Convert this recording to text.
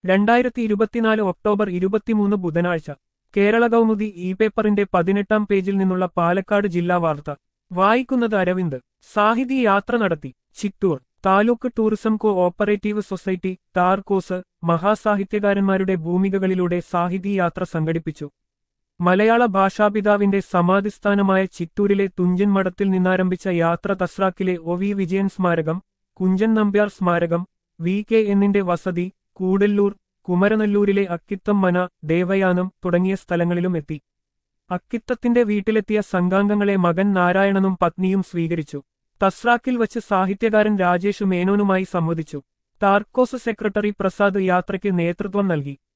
രണ്ടായിരത്തി ഇരുപത്തിനാല് ഒക്ടോബർ ഇരുപത്തിമൂന്ന് ബുധനാഴ്ച കേരള കൗമുദി ഇ പേപ്പറിന്റെ പതിനെട്ടാം പേജിൽ നിന്നുള്ള പാലക്കാട് ജില്ലാ വാർത്ത വായിക്കുന്നത് അരവിന്ദ് സാഹിതി യാത്ര നടത്തി Chittur taluk tourism cooperative society ടാർകോസ് മഹാസാഹിത്യകാരന്മാരുടെ ഭൂമികകളിലൂടെ സാഹിതി യാത്ര സംഘടിപ്പിച്ചു മലയാള ഭാഷാപിതാവിന്റെ സമാധിസ്ഥാനമായ ചിറ്റൂരിലെ തുഞ്ചൻ മഠത്തിൽ നിന്നാരംഭിച്ച യാത്ര തസ്രാക്കിലെ ഒ വി വിജയൻ സ്മാരകം കുഞ്ചൻ നമ്പ്യാർ സ്മാരകം വി കെ എന്നിന്റെ വസതി കൂടല്ലൂർ കുമരനല്ലൂരിലെ അക്കിത്തം മന ദേവയാനം തുടങ്ങിയ സ്ഥലങ്ങളിലും എത്തി അക്കിത്തത്തിന്റെ വീട്ടിലെത്തിയ സംഘാംഗങ്ങളെ മകൻ നാരായണനും പത്നിയും സ്വീകരിച്ചു തസ്രാക്കിൽ വച്ച് സാഹിത്യകാരൻ രാജേഷ് മേനോനുമായി സംവദിച്ചു ടാർക്കോസ് സെക്രട്ടറി പ്രസാദ് യാത്രയ്ക്ക് നേതൃത്വം നൽകി